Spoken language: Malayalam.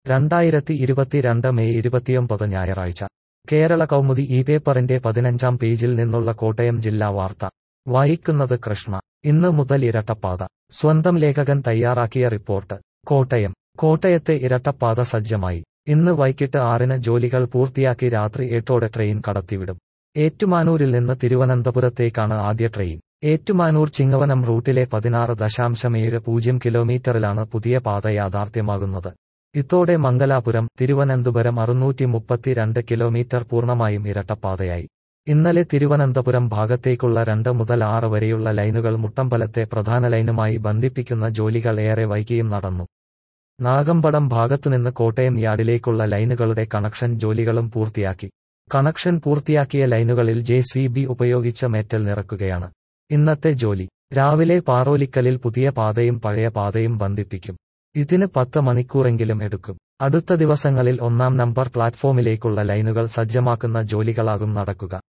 രണ്ടായിരത്തി ഇരുപത്തിരണ്ട് മെയ് ഇരുപത്തിയൊമ്പത് ഞായറാഴ്ച കേരള കൗമുദി ഈ പേപ്പറിന്റെ പതിനഞ്ചാം പേജിൽ നിന്നുള്ള കോട്ടയം ജില്ലാ വാർത്ത വായിക്കുന്നത് കൃഷ്ണ ഇന്ന് മുതൽ ഇരട്ടപ്പാത സ്വന്തം ലേഖകൻ തയ്യാറാക്കിയ റിപ്പോർട്ട് കോട്ടയം കോട്ടയത്തെ ഇരട്ടപ്പാത സജ്ജമായി ഇന്ന് വൈകിട്ട് ആറിന് ജോലികൾ പൂർത്തിയാക്കി രാത്രി എട്ടോടെ ട്രെയിൻ കടത്തിവിടും ഏറ്റുമാനൂരിൽ നിന്ന് തിരുവനന്തപുരത്തേക്കാണ് ആദ്യ ട്രെയിൻ ഏറ്റുമാനൂർ ചിങ്ങവനം റൂട്ടിലെ പതിനാറ് ദശാംശമേഴ് പൂജ്യം കിലോമീറ്ററിലാണ് പുതിയ പാത യാഥാർത്ഥ്യമാകുന്നത് ഇതോടെ മംഗലാപുരം തിരുവനന്തപുരം അറുന്നൂറ്റി മുപ്പത്തിരണ്ട് കിലോമീറ്റർ പൂർണ്ണമായും ഇരട്ടപ്പാതയായി ഇന്നലെ തിരുവനന്തപുരം ഭാഗത്തേക്കുള്ള രണ്ട് മുതൽ ആറ് വരെയുള്ള ലൈനുകൾ മുട്ടമ്പലത്തെ പ്രധാന ലൈനുമായി ബന്ധിപ്പിക്കുന്ന ജോലികൾ ഏറെ വൈകിയും നടന്നു നാഗമ്പടം ഭാഗത്തുനിന്ന് കോട്ടയം യാർഡിലേക്കുള്ള ലൈനുകളുടെ കണക്ഷൻ ജോലികളും പൂർത്തിയാക്കി കണക്ഷൻ പൂർത്തിയാക്കിയ ലൈനുകളിൽ ജെ സി ബി ഉപയോഗിച്ച് മെറ്റൽ നിറക്കുകയാണ് ഇന്നത്തെ ജോലി രാവിലെ പാറോലിക്കലിൽ പുതിയ പാതയും പഴയ പാതയും ബന്ധിപ്പിക്കും ഇതിന് പത്ത് മണിക്കൂറെങ്കിലും എടുക്കും അടുത്ത ദിവസങ്ങളിൽ ഒന്നാം നമ്പർ പ്ലാറ്റ്ഫോമിലേക്കുള്ള ലൈനുകൾ സജ്ജമാക്കുന്ന ജോലികളാകും നടക്കുക